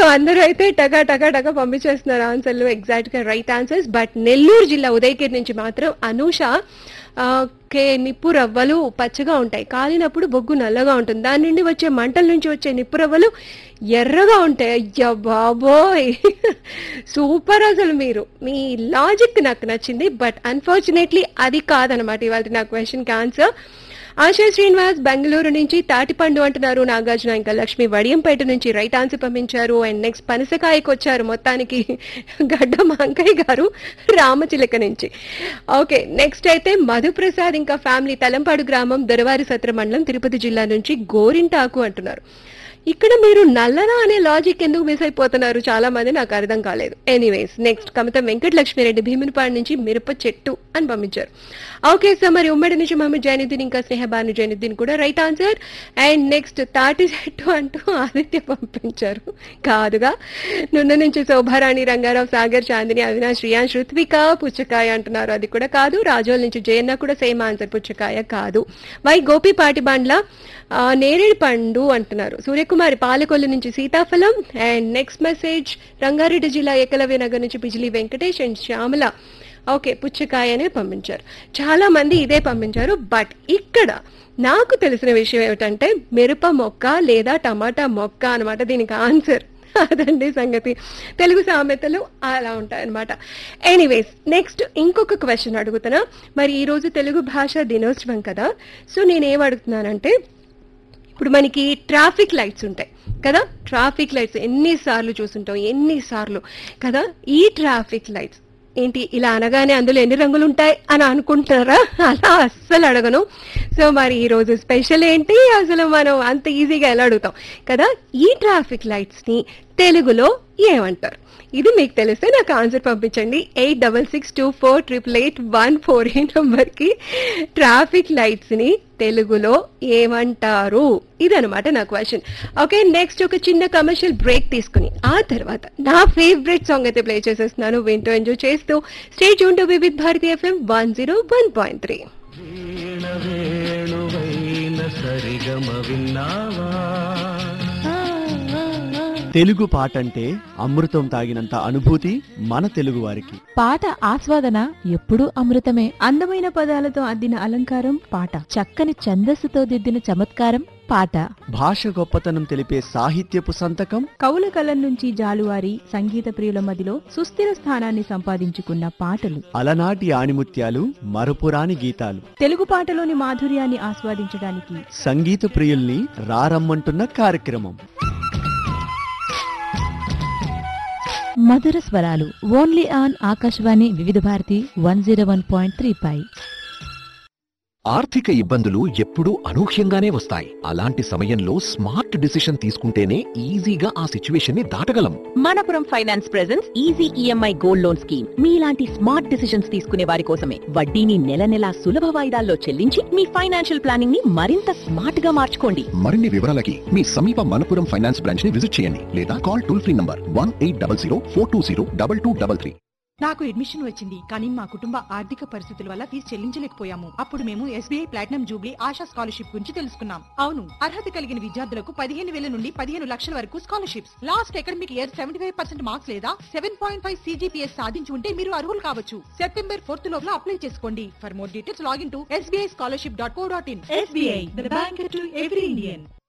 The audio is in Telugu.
అందరూ అయితే టగా టగా టగా పంపించేస్తున్నారు ఆన్సర్లు ఎగ్జాక్ట్ గా రైట్ ఆన్సర్స్ బట్ నెల్లూరు జిల్లా ఉదయగిరి నుంచి మాత్రం అనూష ఆ, కే నిప్పు రవ్వలు పచ్చగా ఉంటాయి కాలినప్పుడు బొగ్గు నల్లగా ఉంటుంది దాని నుండి వచ్చే మంటల నుంచి వచ్చే నిప్పు రవ్వలు ఎర్రగా ఉంటాయి అయ్యా బాబోయ్ సూపర్ అసలు మీరు మీ లాజిక్ నాకు నచ్చింది బట్ అన్ఫార్చునేట్లీ అది కాదనమాట ఇవాళ నా క్వశ్చన్కి ఆన్సర్ ఆశా శ్రీనివాస్ బెంగళూరు నుంచి తాటిపండు అంటున్నారు నాగార్జున ఇంకా లక్ష్మి వడియంపేట నుంచి రైట్ ఆన్సర్ పంపించారు అండ్ నెక్స్ట్ పనసకాయకి వచ్చారు మొత్తానికి గడ్డ మాంకయ్య గారు రామచిలక నుంచి ఓకే నెక్స్ట్ అయితే మధుప్రసాద్ ఇంకా ఫ్యామిలీ తలంపాడు గ్రామం దొరవారి సత్ర మండలం తిరుపతి జిల్లా నుంచి గోరింటాకు అంటున్నారు ఇక్కడ మీరు నల్లన అనే లాజిక్ ఎందుకు మిస్ అయిపోతున్నారు చాలా మంది నాకు అర్థం కాలేదు ఎనీవేస్ నెక్స్ట్ కమతం వెంకట లక్ష్మిరెడ్డి భీమునిపాడు నుంచి మిరప చెట్టు అని పంపించారు ఓకే సో మరి ఉమ్మడి నుంచి మహమ్మద్ జైనుద్దీన్ ఇంకా స్నేహబాను జైనుద్దీన్ కూడా రైట్ ఆన్సర్ అండ్ నెక్స్ట్ తాటి చెట్టు అంటూ ఆదిత్య పంపించారు కాదుగా నున్న నుంచి శోభారాణి రంగారావు సాగర్ చాందిని అవినాష్ రియాన్ రుత్విక పుచ్చకాయ అంటున్నారు అది కూడా కాదు రాజోల్ నుంచి జయన్న కూడా సేమ్ ఆన్సర్ పుచ్చకాయ కాదు వై గోపి పాటిబండ్ల ఆ, నేరేడు పండు అంటున్నారు సూర్యకుమారి పాలకొల్లు నుంచి సీతాఫలం అండ్ నెక్స్ట్ మెసేజ్ రంగారెడ్డి జిల్లా ఏకలవ్య నగర్ నుంచి బిజిలీ వెంకటేష్ అండ్ శ్యామల ఓకే పుచ్చకాయ అనే పంపించారు చాలా మంది ఇదే పంపించారు బట్ ఇక్కడ నాకు తెలిసిన విషయం ఏమిటంటే మిరప మొక్క లేదా టమాటా మొక్క అన్నమాట దీనికి ఆన్సర్ అదండి సంగతి తెలుగు సామెతలు అలా ఉంటాయన్నమాట ఎనీవేస్ నెక్స్ట్ ఇంకొక క్వశ్చన్ అడుగుతున్నా మరి ఈ రోజు తెలుగు భాష దినోత్సవం కదా సో నేనేం అడుగుతున్నానంటే ఇప్పుడు మనకి ట్రాఫిక్ లైట్స్ ఉంటాయి కదా ట్రాఫిక్ లైట్స్ ఎన్నిసార్లు చూస్తుంటాం ఎన్నిసార్లు కదా ఈ ట్రాఫిక్ లైట్స్ ఏంటి ఇలా అనగానే అందులో ఎన్ని రంగులు ఉంటాయి అని అనుకుంటారా అలా అస్సలు అడగను సో మరి ఈ రోజు స్పెషల్ ఏంటి అసలు మనం అంత ఈజీగా ఎలా అడుగుతాం కదా ఈ ట్రాఫిక్ లైట్స్ ని తెలుగులో ఏమంటారు ఇది మీకు తెలిస్తే నాకు ఆన్సర్ పంపించండి eight double six two four triple eight one four ఈ నంబర్కి ట్రాఫిక్ లైట్స్ ని తెలుగులో ఏమంటారు ఇదనమాట నా క్వశ్చన్ ఓకే నెక్స్ట్ ఒక చిన్న కమర్షియల్ బ్రేక్ తీసుకుని ఆ తర్వాత నా ఫేవరెట్ సాంగ్ అయితే ప్లే చేసేస్తున్నాను వింటూ ఎంజాయ్ చేస్తూ స్టేట్ యూన్ to Vividh Bharati FM one zero one point three వీణ వేణువైన సరిగమ విన్నావా తెలుగు పాట అంటే అమృతం తాగినంత అనుభూతి మన తెలుగు వారికి పాట ఆస్వాదన ఎప్పుడూ అమృతమే అందమైన పదాలతో అద్దిన అలంకారం పాట చక్కని ఛందస్సుతో దిద్దిన చమత్కారం పాట భాష గొప్పతనం తెలిపే సాహిత్యపు సంతకం కవుల కలం నుంచి జాలువారి సంగీత ప్రియుల మదిలో సుస్థిర స్థానాన్ని సంపాదించుకున్న పాటలు అలనాటి ఆణిముత్యాలు మరపురాని గీతాలు తెలుగు పాటలోని మాధుర్యాన్ని ఆస్వాదించడానికి సంగీత ప్రియుల్ని రారమ్మంటున్న కార్యక్రమం మధుర స్వరాలు only on Akashvani Vividh Bharati one zero one point three పై ఆర్థిక ఇబ్బందులు ఎప్పుడూ అనూహ్యంగానే వస్తాయి అలాంటి సమయంలో స్మార్ట్ డిసిషన్ తీసుకుంటేనే ఈజీగా ఆ సిచ్యువేషన్ ని దాటగలం Manappuram finance presents easy EMI gold loan scheme మీలాంటి స్మార్ట్ డిసిషన్స్ తీసుకునే వారి కోసమే వడ్డీని నెల నెలా సులభ వాయిదాల్లో చెల్లించి మీ ఫైనాన్షియల్ ప్లానింగ్ ని మరింత స్మార్ట్ గా మార్చుకోండి మరిన్ని వివరాలకి మీ సమీప మనపురం ఫైనాన్స్ బ్రాంచ్ ని విజిట్ చేయండి లేదా call toll free number one eight double zero four two zero double two double three నాకు అడ్మిషన్ వచ్చింది కానీ మా కుటుంబ ఆర్థిక పరిస్థితుల వల్ల ఫీజు చెల్లించలేకపోయాము అప్పుడు మేము SBI platinum jubilee Asha scholarship గురించి తెలుసుకున్నాం అవును అర్హత కలిగిన విద్యార్థులకు పదిహేను వేల నుండి పదిహేను లక్షల వరకు scholarships last academic year seventy five percent marks లేదా సెవెన్ పాయింట్ ఫైవ్ సీజీపీఎస్ సాధించి ఉంటే మీరు అర్హులు కావచ్చు సెప్టెంబర్ ఫోర్త్ లోపల అప్లై చేసుకోండి for more details login to SBI scholarship dot co dot in SBI bank to every Indian